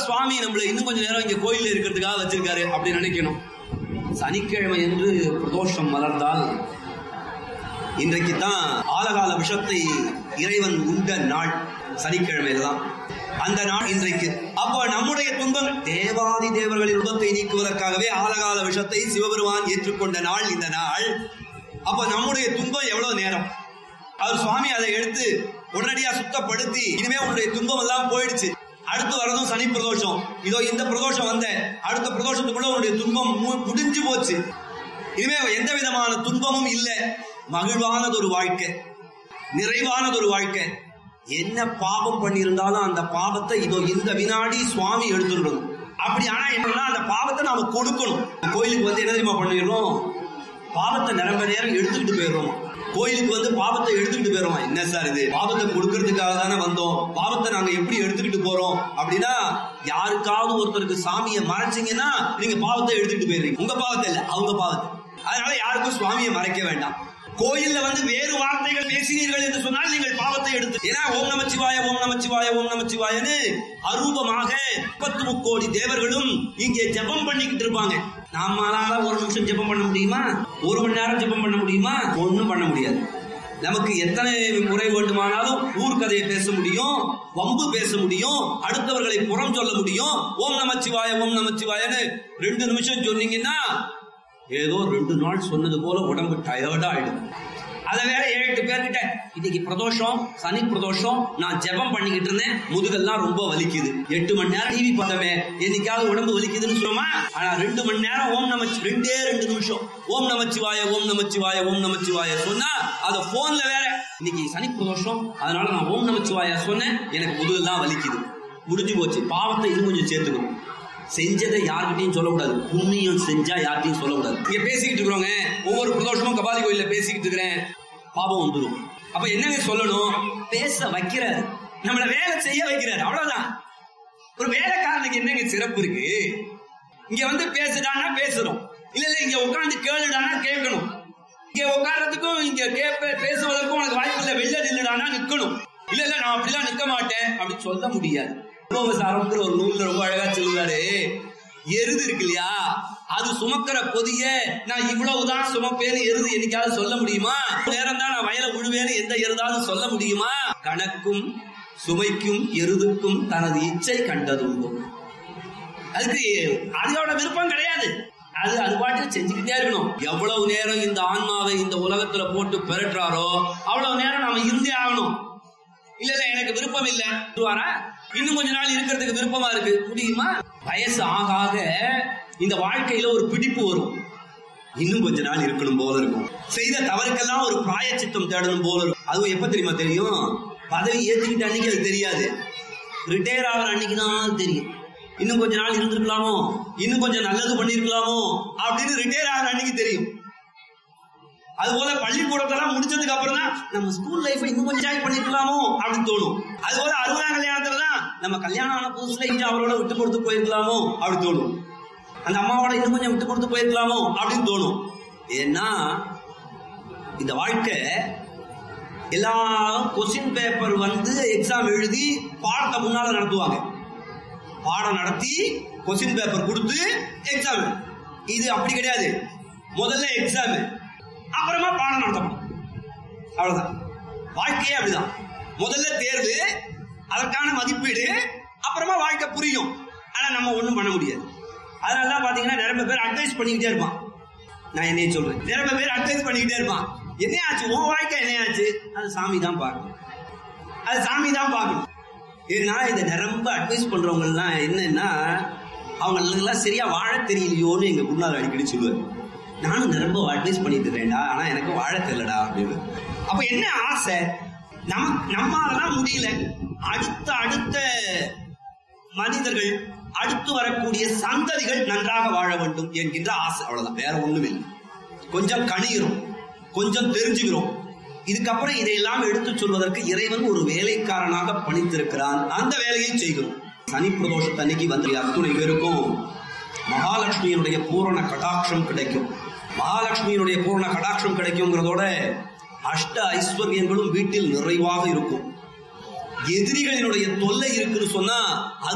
சுவாமி நம்மள இன்னும் கொஞ்ச நேரம் இங்க கோயில்ல இருக்கிறதுக்காக வச்சிருக்காரு அப்படின்னு நினைக்கணும் சனிக்கிழமை என்று பிரதோஷம் மலர்ந்தால் இன்றைக்கு தான் ஆலகால விஷத்தை இறைவன் உண்ட நாள் சனிக்கிழமையில தான் அந்த நாள் இன்றைக்கு அப்போ நம்முடைய துன்பங்கள் தேவாதி தேவர்களின் துன்பத்தை நீக்குவதற்காகவே ஆலகால விஷத்தை சிவபெருமான் ஏற்றுக்கொண்ட நாள் இந்த நாள் அப்ப நம்முடைய துன்பம் எவ்வளவு நேரம் அவர் சுவாமி அதை எடுத்து உடனடியா சுத்தப்படுத்தி இனிமே உன்னுடைய துன்பம் எல்லாம் போயிடுச்சு அடுத்து வரதும் சனி பிரதோஷம் இதோ இந்த பிரதோஷம் வந்த அடுத்த பிரதோஷத்துக்குள்ள உன்னுடைய துன்பம் மு- முடிஞ்சு போச்சு இனிமே எந்த விதமான துன்பமும் இல்ல மகிழ்வானது ஒரு வாழ்க்கை நிறைவானது ஒரு வாழ்க்கை என்ன பாவம் பண்ணியிருந்தாலும் அந்த பாவத்தை இதோ இந்த வினாடி சுவாமி எடுத்துடணும் அப்படி ஆனா என்னன்னா அந்த பாவத்தை நாம கொடுக்கணும் கோயிலுக்கு வந்து என்ன தெரியுமா பண்ணிடுறோம் பாவத்தை நிரம்ப நேரம் எடுத்துக்கிட்டு போயிடுறோம் கோயிலுக்கு வந்து பாவத்தை எடுத்துக்கிட்டு போயிடுறோம் என்ன சார் இது பாவத்தை கொடுக்கறதுக்காக தானே வந்தோம் பாவத்தை நாங்க எப்படி எடுத்துக்கிட்டு போறோம் அப்படின்னா யாருக்காவது ஒருத்தருக்கு சாமியை மறைச்சீங்கன்னா நீங்க பாவத்தை எடுத்துக்கிட்டு போயிடுறீங்க உங்க பாவத்தை இல்ல அவங்க பாவத்தை அதனால யாருக்கும் சுவாமியை மறைக்க வேண்டாம் கோயில்ல வந்து வேறு வார்த்தைகள் பேசினீர்கள் என்று சொன்னால் நீங்கள் பாவத்தை எடுத்து ஏன்னா ஓம் நமச்சிவாய ஓம் நமச்சிவாய ஓம் நமச்சிவாயன்னு அரூபமாக முப்பத்து முக்கோடி தேவர்களும் இங்கே ஜெபம் பண்ணிக்கிட்டு இருப்பாங்க நாமளால ஒரு நிமிஷம் ஜெபம் பண்ண முடியுமா ஒரு மணி நேரம் ஜெபம் பண்ண முடியுமா ஒண்ணும் பண்ண முடியாது நமக்கு எத்தனை முறை வேண்டுமானாலும் ஊர் கதையை பேச முடியும் வம்பு பேச முடியும் அடுத்தவர்களை புறம் சொல்ல முடியும் ஓம் நமச்சிவாய ஓம் நமச்சிவாயன்னு ரெண்டு நிமிஷம் சொன்னீங்கன்னா ஏதோ ரெண்டு நாள் சொன்னது போல உடம்பு டயர்டா ஆயிடும் அத வேற ஏழு எட்டு பேர்கிட்ட இன்னைக்கு பிரதோஷம் சனி பிரதோஷம் நான் ஜெபம் பண்ணிக்கிட்டு இருந்தேன் முதுகெல்லாம் ரொம்ப வலிக்குது எட்டு மணி நேரம் டிவி பார்த்தமே என்னைக்காவது உடம்பு வலிக்குதுன்னு சொல்லுமா ஆனா ரெண்டு மணி நேரம் ஓம் நமச்சி ரெண்டே ரெண்டு நிமிஷம் ஓம் நமச்சிவாய ஓம் நமச்சிவாய ஓம் நமச்சிவாய சொன்னா அத போன்ல வேற இன்னைக்கு சனி பிரதோஷம் அதனால நான் ஓம் நமச்சிவாய சொன்னேன் எனக்கு முதுகெல்லாம் வலிக்குது முடிஞ்சு போச்சு பாவத்தை இன்னும் கொஞ்சம் சேர்த்துக்கணும் செஞ்சதை யார்கிட்டயும் சொல்லக்கூடாது புண்ணியம் செஞ்சா யார்கிட்டயும் சொல்லக்கூடாது இங்க பேசிக்கிட்டு இருக்கிறோங்க ஒவ்வொரு பிரதோஷமும் கபாலி கோயில்ல பேசிக்கிட்டு இருக்கிறேன் பாபம் வந்துடும் அப்ப என்னங்க சொல்லணும் பேச வைக்கிறாரு நம்மள வேலை செய்ய வைக்கிறாரு அவ்வளவுதான் ஒரு வேலைக்காரனுக்கு என்னங்க சிறப்பு இருக்கு இங்க வந்து பேசுடான்னா பேசுறோம் இல்ல இல்ல இங்க உட்கார்ந்து கேளுடானா கேட்கணும் இங்க உட்கார்றதுக்கும் இங்க கேட்ப பேசுவதற்கும் உனக்கு வாய்ப்பு இல்ல வெளில நில்லுடானா நிக்கணும் இல்ல இல்ல நான் அப்படிலாம் நிக்க மாட்டேன் அப்படின்னு சொல்ல முடியாது சாரம்ங்கிற ஒரு நூல்ல ரொம்ப அழகா சொல்லுவாரு எருது இருக்கு இல்லையா அது சுமக்கிற பொதிய நான் இவ்வளவுதான் சுமப்பேன்னு எருது என்னைக்காவது சொல்ல முடியுமா நேரம் தான் நான் வயல உழுவேன்னு எந்த எருதாவது சொல்ல முடியுமா கணக்கும் சுமைக்கும் எருதுக்கும் தனது இச்சை கண்டதுண்டு அதுக்கு அதோட விருப்பம் கிடையாது அது அது பாட்டு செஞ்சுக்கிட்டே இருக்கணும் எவ்வளவு நேரம் இந்த ஆன்மாவை இந்த உலகத்துல போட்டு பெறட்டுறாரோ அவ்வளவு நேரம் நாம இருந்தே ஆகணும் இல்ல இல்ல எனக்கு விருப்பம் இல்ல சொல்லுவாரா இன்னும் கொஞ்ச நாள் இருக்கிறதுக்கு விருப்பமா இருக்கு முடியுமா வயசு ஆக ஆக இந்த வாழ்க்கையில ஒரு பிடிப்பு வரும் இன்னும் கொஞ்ச நாள் இருக்கணும் போல இருக்கும் செய்த தவறுக்கெல்லாம் ஒரு பிராயச்சித்தம் தேடணும் போல இருக்கும் அதுவும் எப்ப தெரியுமா தெரியும் பதவி ஏத்துக்கிட்ட அன்னைக்கு அது தெரியாது ரிட்டையர் ஆகிற அன்னைக்கு தான் தெரியும் இன்னும் கொஞ்ச நாள் இருந்திருக்கலாமோ இன்னும் கொஞ்சம் நல்லது பண்ணிருக்கலாமோ அப்படின்னு ரிட்டையர் ஆகிற அன்னைக்கு தெரியும் அது போல பள்ளிக்கூடத்தெல்லாம் முடிச்சதுக்கு அப்புறம் தான் நம்ம ஸ்கூல் லைஃப் இன்னும் கொஞ்சம் என்ஜாய் பண்ணிருக்கலாமோ அப்படின்னு தோணும் அது போல அறுபதாம் கல்யாணத்துல தான் நம்ம கல்யாணம் ஆன புதுசுல இங்க அவரோட விட்டு கொடுத்து போயிருக்கலாமோ அப்படி தோணும் அந்த அம்மாவோட இன்னும் கொஞ்சம் விட்டு கொடுத்து போயிருக்கலாமோ அப்படின்னு தோணும் ஏன்னா இந்த வாழ்க்கை எல்லாரும் கொஸ்டின் பேப்பர் வந்து எக்ஸாம் எழுதி பாடத்தை முன்னால நடத்துவாங்க பாடம் நடத்தி கொஸ்டின் பேப்பர் கொடுத்து எக்ஸாம் இது அப்படி கிடையாது முதல்ல எக்ஸாம் அப்புறமா பாடம் நடத்தப்படும் அவ்வளவுதான் வாழ்க்கையே அப்படிதான் முதல்ல தேர்வு அதற்கான மதிப்பீடு அப்புறமா வாழ்க்கை புரியும் ஆனா நம்ம ஒண்ணும் பண்ண முடியாது அதனால தான் பாத்தீங்கன்னா நிறைய பேர் அட்வைஸ் பண்ணிக்கிட்டே இருப்பான் நான் என்னைய சொல்றேன் நிறைய பேர் அட்வைஸ் பண்ணிக்கிட்டே இருப்பான் என்ன ஆச்சு உன் வாழ்க்கை என்ன ஆச்சு அது சாமி தான் பார்க்கணும் அது சாமி தான் பார்க்கணும் ஏன்னா இந்த நிரம்ப அட்வைஸ் பண்றவங்க எல்லாம் என்னன்னா அவங்களுக்கெல்லாம் சரியா வாழ தெரியலையோன்னு எங்க குருநாதர் அடிக்கடி சொல்லுவார் நானும் நிரம்ப அட்வைஸ் பண்ணிட்டு இருக்கேன்டா ஆனா எனக்கு வாழ தெரியலடா அப்படின்னு அப்ப என்ன ஆசை நம்ம நம்மளாலதான் முடியல அடுத்த அடுத்த மனிதர்கள் அடுத்து வரக்கூடிய சந்ததிகள் நன்றாக வாழ வேண்டும் என்கின்ற ஆசை அவ்வளவுதான் வேற ஒண்ணும் இல்லை கொஞ்சம் கணிகிறோம் கொஞ்சம் தெரிஞ்சுக்கிறோம் இதுக்கப்புறம் இதையெல்லாம் எடுத்து சொல்வதற்கு இறைவன் ஒரு வேலைக்காரனாக பணித்திருக்கிறான் அந்த வேலையை செய்கிறோம் சனி பிரதோஷத்தன்னைக்கு வந்து அத்துணை பேருக்கும் மகாலட்சுமியினுடைய பூரண கடாட்சம் கிடைக்கும் மகாலட்சுமியினுடைய பூரண கடாட்சம் கிடைக்குங்கிறதோட அஷ்ட ஐஸ்வர்யங்களும் வீட்டில் நிறைவாக இருக்கும் எதிரிகளினுடைய தொல்லை இருக்குன்னு சொன்னா